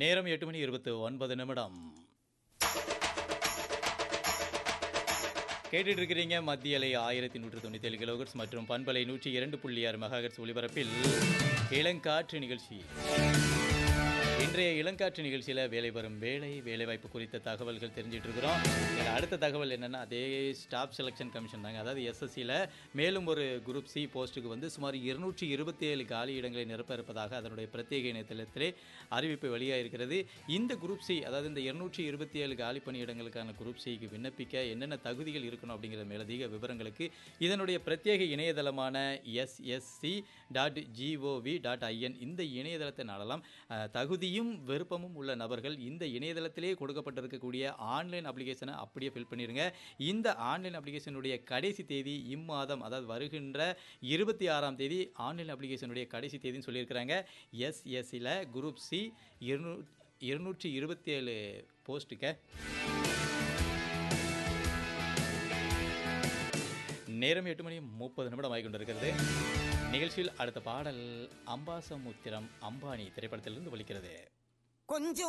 நேரம் எட்டு மணி இருபத்து ஒன்பது நிமிடம் கேட்டுட்டு இருக்கிறீங்க மத்திய அலை ஆயிரத்தி நூற்று தொண்ணூத்தி ஏழு கிலோகர்ஸ் மற்றும் பண்பலை நூற்றி இரண்டு புள்ளி ஆறு மெகாஹெர்ட்ஸ் ஒலிபரப்பில் இளங்காற்று நிகழ்ச்சி இன்றைய இளங்காற்று நிகழ்ச்சியில் வேலை வரும் வேலை வேலைவாய்ப்பு குறித்த தகவல்கள் தெரிஞ்சிட்டு இருக்கிறோம் இதில் அடுத்த தகவல் என்னென்னா அதே ஸ்டாஃப் செலெக்ஷன் கமிஷன் தாங்க அதாவது எஸ்எஸ்சியில் மேலும் ஒரு குரூப் சி போஸ்ட்டுக்கு வந்து சுமார் இருநூற்றி இருபத்தி ஏழு காலி இடங்களை நிரப்ப இருப்பதாக அதனுடைய பிரத்யேக இணையதளத்திலே அறிவிப்பு வெளியாகிருக்கிறது இந்த குரூப் சி அதாவது இந்த இருநூற்றி இருபத்தி ஏழு காலி பணியிடங்களுக்கான குரூப் சிக்கு விண்ணப்பிக்க என்னென்ன தகுதிகள் இருக்கணும் அப்படிங்கிற மேலதிக விவரங்களுக்கு இதனுடைய பிரத்யேக இணையதளமான SSC dot GOV dot IN இந்த இணையதளத்தை நாடலாம் அஹ், தகுதியும் விருப்பமும் உள்ள நபர்கள் இந்த இணையதளத்திலே கொடுக்கப்பட்டிருக்கக்கூடிய ஆன்லைன் அப்ளிகேஷனை அப்படியே ஃபில் பண்ணிடுங்க இந்த ஆன்லைன் அப்ளிகேஷனுடைய கடைசி தேதி இம்மாதம் அதாவது வருகின்ற இருபத்தி ஆறாம் தேதி ஆன்லைன் அப்ளிகேஷனுடைய கடைசி தேதின்னு சொல்லியிருக்கிறாங்க எஸ்எஸ்சியில் குரூப் சி இருநூ இருநூற்றி இருபத்தி ஏழு போஸ்ட்டுக்க நேரம் எட்டு மணி முப்பது நிமிடம் ஆகி கொண்டிருக்கிறது நிகழ்ச்சியில் அடுத்த பாடல் அம்பாசமுத்திரம் அம்பானி திரைப்படத்திலிருந்து ஒலிக்கிறது கொஞ்சம்